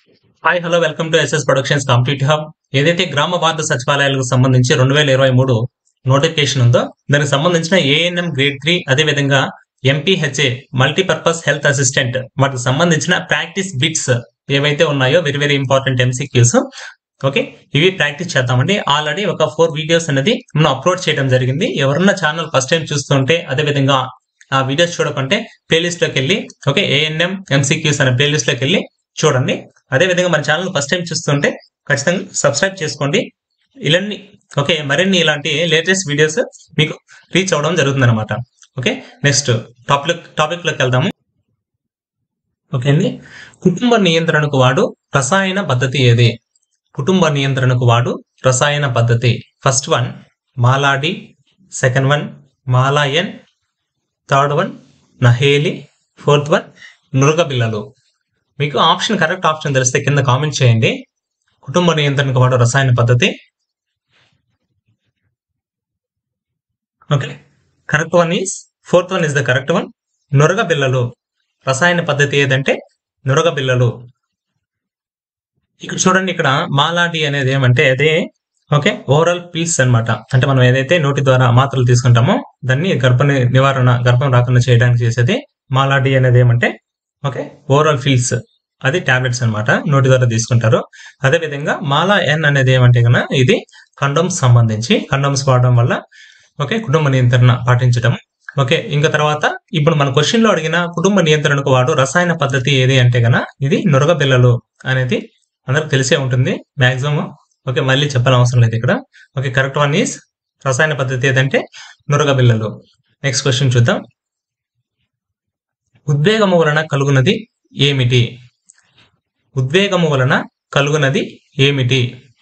hi hello welcome to SS productions complete hub ఏదైతే గ్రామ ward సచివాలయాలకు సంబంధించి రెండు వేల ఇరవై మూడు నోటిఫికేషన్ ఉందో దానికి సంబంధించిన ఏఎన్ఎం గ్రేడ్ త్రీ అదేవిధంగా ఎంపీహెచ్ఏ మల్టీపర్పస్ హెల్త్ అసిస్టెంట్ వాటికి సంబంధించిన ప్రాక్టీస్ బిట్స్ ఏవైతే ఉన్నాయో very very important MCQs okay ఇవి ప్రాక్టీస్ చేద్దామండి ఆల్రెడీ ఒక ఫోర్ వీడియోస్ అనేది మనం అప్లోడ్ చేయడం జరిగింది ఎవరన్నా ఛానల్ ఫస్ట్ టైం చూస్తుంటే అదేవిధంగా ఆ వీడియోస్ చూడకుంటే ప్లేలిస్ట్ లోకి వెళ్ళి ఓకే ఏఎన్ఎం ఎంసీక్యూస్ అనే ప్లేలిస్ట్ లోకి వెళ్ళి చూడండి అదే విధంగా మన ఛానల్ ఫస్ట్ టైం చూస్తుంటే ఖచ్చితంగా సబ్స్క్రైబ్ చేసుకోండి ఇలాంటి ఓకే మరిన్ని ఇలాంటి లేటెస్ట్ వీడియోస్ మీకు రీచ్ అవ్వడం జరుగుతుంది అనమాట ఓకే నెక్స్ట్ టాపిక్ టాపిక్ లోకి వెళ్దాము ఓకే అండి కుటుంబ నియంత్రణకు వాడు రసాయన పద్ధతి ఏది కుటుంబ నియంత్రణకు వాడు రసాయన పద్ధతి ఫస్ట్ వన్ మాలాడి సెకండ్ వన్ మాలాయన్ థర్డ్ వన్ నహేలి ఫోర్త్ వన్ నురగబిల్లలు మీకు ఆప్షన్ కరెక్ట్ ఆప్షన్ తెలిస్తే కింద కామెంట్ చేయండి కుటుంబ నియంత్రణకు వాడు రసాయన పద్ధతి okay correct one is fourth one is the correct one నురగ బిల్లలు రసాయన పద్ధతి ఏదంటే నురగ బిల్లలు ఇక్కడ చూడండి ఇక్కడ మాలాడి అనేది ఏమంటే అదే ఓకే ఓవరాల్ పీస్ అన్నమాట అంటే మనం ఏదైతే నోటి ద్వారా మాత్రలు తీసుకుంటామో దాన్ని గర్భ ని- నివారణ గర్భం రాకుండా చేయడానికి చేసేది మాలాడి అనేది ఏమంటే ఓకే ఓవరాల్ ఫీల్స్ అది టాబ్లెట్స్ అన్నమాట నోటి ద్వారా తీసుకుంటారు అదే విధంగా మాలా ఎన్ అనేది ఏమంటే కన్నా ఇది కండోమ్స్ సంబంధించి కండోమ్స్ వాడడం వల్ల ఓకే కుటుంబ నియంత్రణ పాటించడం ఓకే ఇంకా తర్వాత ఇప్పుడు మన క్వశ్చన్ లో అడిగిన కుటుంబ నియంత్రణకు వాడు రసాయన పద్ధతి ఏది అంటే గన ఇది నురగ బిల్లలు అనేది అందరికి తెలిసే ఉంటుంది మాక్సిమం ఓకే మళ్ళీ చెప్పాల్సిన అవసరం లేదు ఇక్కడ ఓకే కరెక్ట్ వన్ ఈస్ రసాయన పద్ధతి ఏదంటే నురగ బిల్లలు నెక్స్ట్ క్వశ్చన్ చూద్దాం ఉద్వేగము వలన కలుగునది ఏమిటి ఉద్వేగము వలన కలుగునది ఏమిటి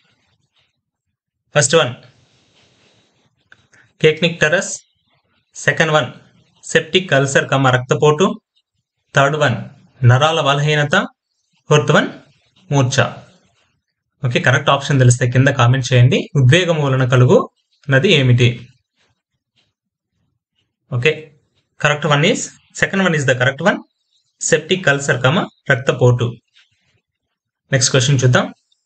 ఫస్ట్ వన్ కేక్నిక్టరస్ సెకండ్ వన్ సెప్టిక్ అల్సర్ కమ రక్తపోటు థర్డ్ వన్ నరాల బలహీనత ఫోర్త్ వన్ మూర్ఛ ఓకే కరెక్ట్ ఆప్షన్ తెలిస్తే కింద కామెంట్ చేయండి ఉద్వేగం వలన కలుగు నది ఏమిటి okay correct one is second one is the correct one septic ulcer కమ రక్తపోటు నెక్స్ట్ క్వశ్చన్ చూద్దాం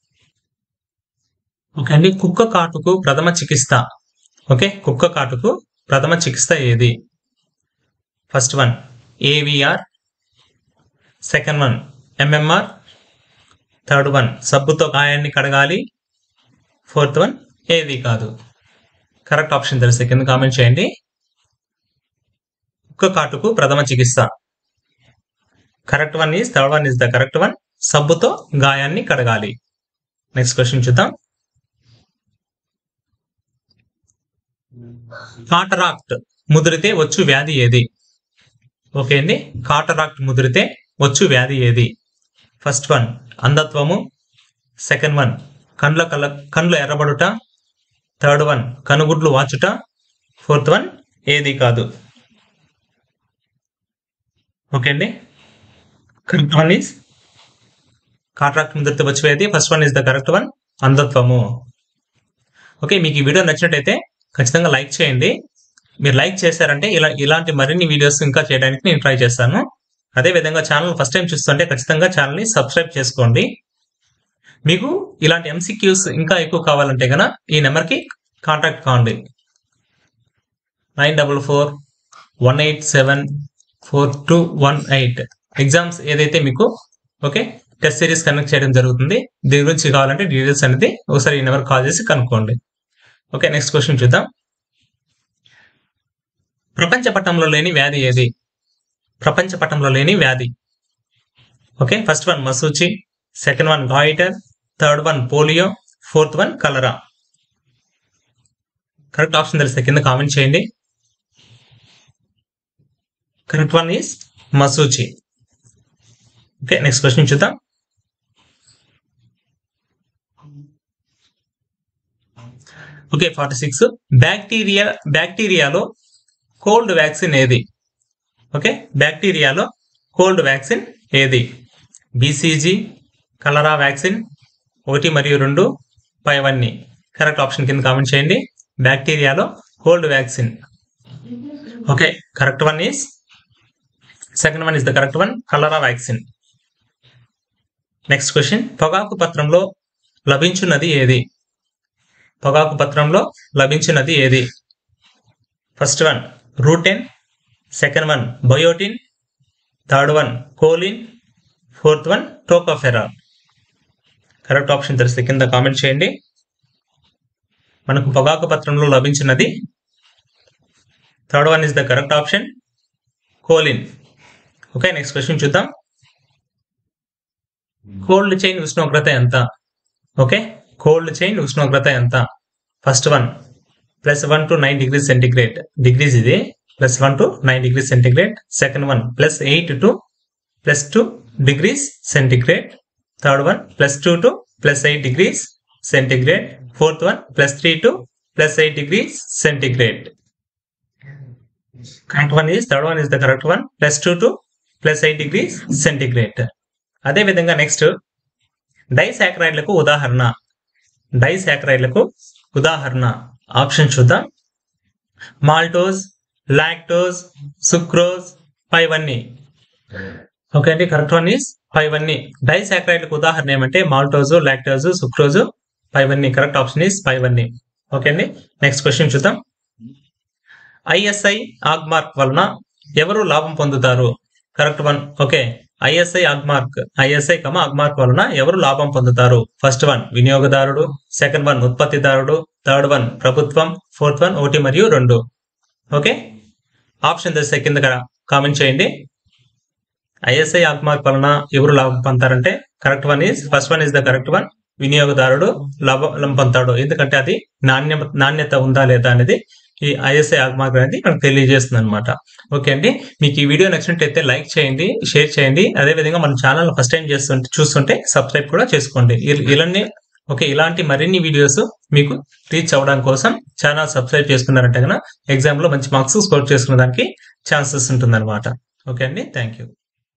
ఓకే అండి కుక్క కాటుకు ప్రథమ చికిత్స ఓకే కుక్క కాటుకు ప్రథమ చికిత్స ఏది first one AVR second one MMR third one సబ్బుతో గాయాన్ని కడగాలి ఫోర్త్ వన్ ఏది కాదు కరెక్ట్ ఆప్షన్ తెలిస్తే కింద కామెంట్ చేయండి కుక్క కాటుకు ప్రథమ చికిత్స correct one is third one is the correct one సబ్బుతో గాయాన్ని కడగాలి నెక్స్ట్ క్వశ్చన్ చూద్దాం కాటరాక్ట్ ముదిరితే వచ్చు వ్యాధి ఏది ఓకే అండి కాటరాక్ట్ ముదిరితే వచ్చు వ్యాధి ఏది ఫస్ట్ వన్ అంధత్వము సెకండ్ వన్ కండ్ల కల కండ్లు ఎర్రబడుట థర్డ్ వన్ కనుగుడ్లు వాచుట ఫోర్త్ వన్ ఏది కాదు ఓకే అండి కరెక్ట్ వన్ ఈస్ కాంట్రాక్ట్ ముదిరితే వచ్చేది first one is the correct one అంధత్వము ఓకే మీకు ఈ వీడియో నచ్చినట్టయితే ఖచ్చితంగా లైక్ చేయండి మీరు లైక్ చేశారంటే ఇలా ఇలాంటి మరిన్ని వీడియోస్ ఇంకా చేయడానికి నేను ట్రై చేస్తాను అదే విధంగా ఛానల్ ఫస్ట్ టైం చూస్తుంటే ఖచ్చితంగా ఛానల్ ని సబ్స్క్రైబ్ చేసుకోండి మీకు ఇలాంటి ఎంసీక్యూస్ ఇంకా ఎక్కువ కావాలంటే గన ఈ నెంబర్ కి కాంటాక్ట్ కావండి nine double four one eight seven four two one eight exams ఏదైతే మీకు ఓకే టెస్ట్ సిరీస్ కనెక్ట్ చేయడం జరుగుతుంది దీని గురించి కావాలంటే డీటెయిల్స్ అనేది ఒకసారి ఈ నెంబర్ కాల్ చేసి కనుక్కోండి ఓకే నెక్స్ట్ క్వశ్చన్ చూద్దాం ప్రపంచ పటంలో లేని వ్యాధి ఏది ప్రపంచ పటంలో లేని వ్యాధి ఓకే ఫస్ట్ వన్ మసూచి second one goitre third one polio fourth one cholera correct option తెలిస్తే కింద కామెంట్ చేయండి కరెక్ట్ వన్ ఈస్ మసూచి ఓకే నెక్స్ట్ క్వశ్చన్ చూద్దాం ఓకే ఫార్టీ సిక్స్ బ్యాక్టీరియా బ్యాక్టీరియాలో కోల్డ్ వ్యాక్సిన్ ఏది ఓకే బ్యాక్టీరియాలో కోల్డ్ వ్యాక్సిన్ ఏది బీసీజీ కలరా వ్యాక్సిన్ ఒకటి మరియు రెండు పైవన్నీ కరెక్ట్ ఆప్షన్ కింద కామెంట్ చేయండి బ్యాక్టీరియాలో cold vaccine okay correct one is second one is the correct one cholera vaccine next question పొగాకు పత్రంలో లభించున్నది ఏది పొగాకు పత్రంలో లభించినది ఏది first one rutin second one biotin third one choline fourth one tocopherol correct option తెలిస్తే కింద కామెంట్ చేయండి మనకు పొగాకు పత్రంలో లభించినది third one is the correct option choline okay next question చూద్దాం కోల్డ్ చైన్ ఉష్ణోగ్రత ఎంత ఓకే కోల్డ్ చైన్ ఉష్ణోగ్రత ఎంత first one plus one to nine degree centigrade degrees ఇది plus one to nine degree centigrade second one plus eight to plus two degrees centigrade third one plus two to plus eight degrees centigrade fourth one plus three to plus eight degrees centigrade correct one is third one is the correct one plus two to plus eight degrees centigrade అదే విధంగా next డైసాక్రైడ్లకు ఉదాహరణ డైసాక్రైడ్లకు ఉదాహరణ option చూద్దాం maltose lactose sucrose పైవన్నీ okay అండి correct one is పైవన్నీ డైసాక్రైడ్లకు ఉదాహరణ ఏమంటే మాల్టోజ్ లాక్టోజ్ సుక్రోజ్ పైవన్నీ కరెక్ట్ ఆప్షన్ ఈస్ పైవన్నీ ఓకే అండి నెక్స్ట్ క్వశ్చన్ చూద్దాం ఐఎస్ఐ ఆగ్మార్క్ వలన ఎవరు లాభం పొందుతారు correct one okay ISI Agmark ISI కమ ఆగ్మార్క్ వలన ఎవరు లాభం పొందుతారు ఫస్ట్ వన్ వినియోగదారుడు సెకండ్ వన్ ఉత్పత్తిదారుడు థర్డ్ వన్ ప్రభుత్వం ఫోర్త్ వన్ ఒకటి మరియు రెండు ఓకే ఆప్షన్ దశ కింద కామెంట్ చేయండి ఐఎస్ఐ ఆగ్మార్క్ వలన ఎవరు లాభం పొందుతారంటే correct one is first one is the correct one వినియోగదారుడు లాభం పొందుతాడు ఎందుకంటే అది నాణ్య నాణ్యత ఉందా లేదా అనేది ఈ ఐఎస్ఐ ఆగ్మార్క్ అనేది మనకు తెలియజేస్తుంది అనమాట ఓకే అండి మీకు ఈ వీడియో నచ్చినట్టయితే లైక్ చేయండి షేర్ చేయండి అదే విధంగా మన ఛానల్ ఫస్ట్ టైం చేస్తుంటే చూస్తుంటే సబ్స్క్రైబ్ కూడా చేసుకోండి ఇల్- ఇలానే ఓకే ఇలాంటి మరిన్ని వీడియోస్ మీకు రీచ్ అవ్వడం కోసం ఛానల్ సబ్స్క్రైబ్ చేసుకున్నారంటే కనుక ఎగ్జామ్ లో మంచి మార్క్స్ స్కోర్ చేసుకునే దానికి ఛాన్సెస్ ఉంటుంది ఓకే అండి థ్యాంక్ యూ